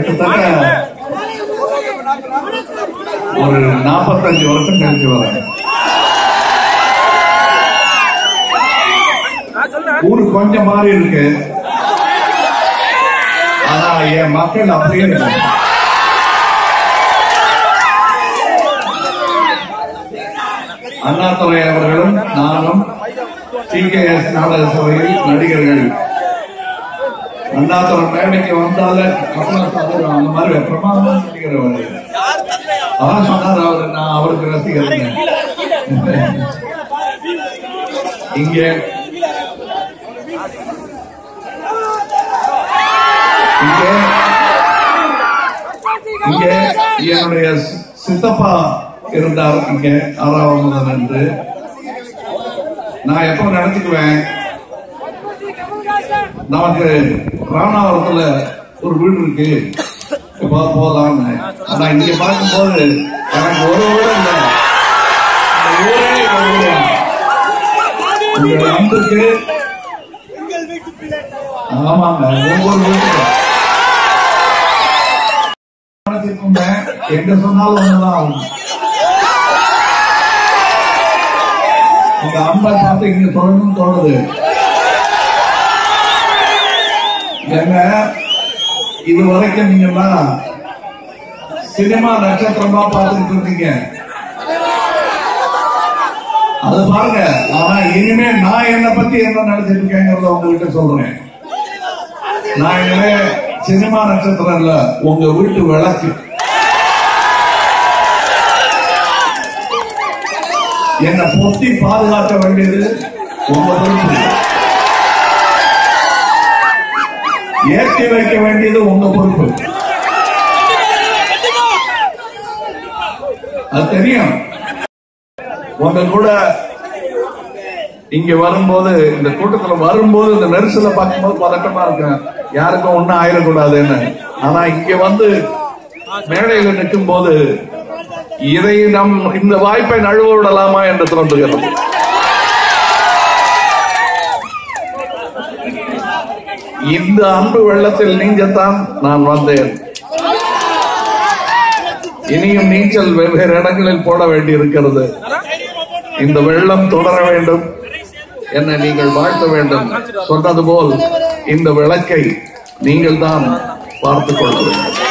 கிட்டத்தட்ட ஒரு நாற்பத்தஞ்சு வருஷம் கழிச்சு வரேன் ஊரு கொஞ்சம் மாறி இருக்கு ஆனா என் மக்கள் அப்படியே இருக்கு அண்ணாதுரை அவர்களும் நானும் டி கே எஸ் நாடக சபையில் நடிகர்கள் அண்ணாதுரை மேடைக்கு வந்தாலே கமலஹாசன் அந்த மாதிரி பிரமாதமா நடிக்கிறவர் அதான் சொன்னார் அவர் நான் அவருக்கு ரசிகர் இங்கே இங்கே இங்கே என்னுடைய சி- சித்தப்பா இருந்தார் இங்க ஆறாவது என்று நான் எப்ப நினைச்சுக்குவேன் நமக்கு ராமநாதபுரத்துல ஒரு வீடு இருக்கு எப்போ போலாம்னு ஆனா இங்க பார்க்கும்போது எனக்கு ஒரு வீடு இல்லை இந்த ஊரே ஒரு வீடு. உங்க அன்புக்கு ஆமாங்க ஒவ்வொரு வீட்டுக்கும் நினைச்சிருக்கோங்க, எங்க சொன்னாலும் ஒண்ணுதான் ஆகும் உங்க அன்பை பார்த்து இங்க சொல்லணும்னு தோணுது ஏங்க இது வரைக்கும் நீங்கெல்லாம் சினிமா நட்சத்திரமா பார்த்துட்டு இருந்தீங்க அது பாருங்க ஆனா இனிமே நான் என்ன பத்தி என்ன நினைச்சிட்டு இருக்கேங்கிறத உங்ககிட்ட சொல்றேன் நான் இனிமே சினிமா நட்சத்திரம் இல்ல உங்க வீட்டு விளக்கு என்னை பொத்தி பாதுகாக்க வேண்டியது உங்க பொறுப்பு ஏற்றி வைக்க வேண்டியது உங்க பொறுப்பு அது தெரியும் உங்க கூட இங்க வரும்போது இந்த கூட்டத்துல வரும்போது இந்த நெரிசலை பார்க்கும்போது பதட்டமா இருக்கேன் யாருக்கும் ஒண்ணும் ஆயிடக்கூடாதுன்னு ஆனா இங்க வந்து மேடையில நிற்கும் போது இதை நம் இந்த வாய்ப்பை நழுவ விடலாமா என்று தோன்றுகிறது இந்த அன்பு வெள்ளத்தில் நீஞ்சத்தான் நான் வந்தேன் இனியும் நீச்சல் வெவ்வேறு இடங்களில் போட வேண்டியிருக்கிறது இந்த வெள்ளம் தொடர வேண்டும் என்னை நீங்கள் வாழ்த்த வேண்டும் சொன்னது போல் இந்த விளக்கை நீங்கள் தான் பார்த்துக் கொள்ள வேண்டும்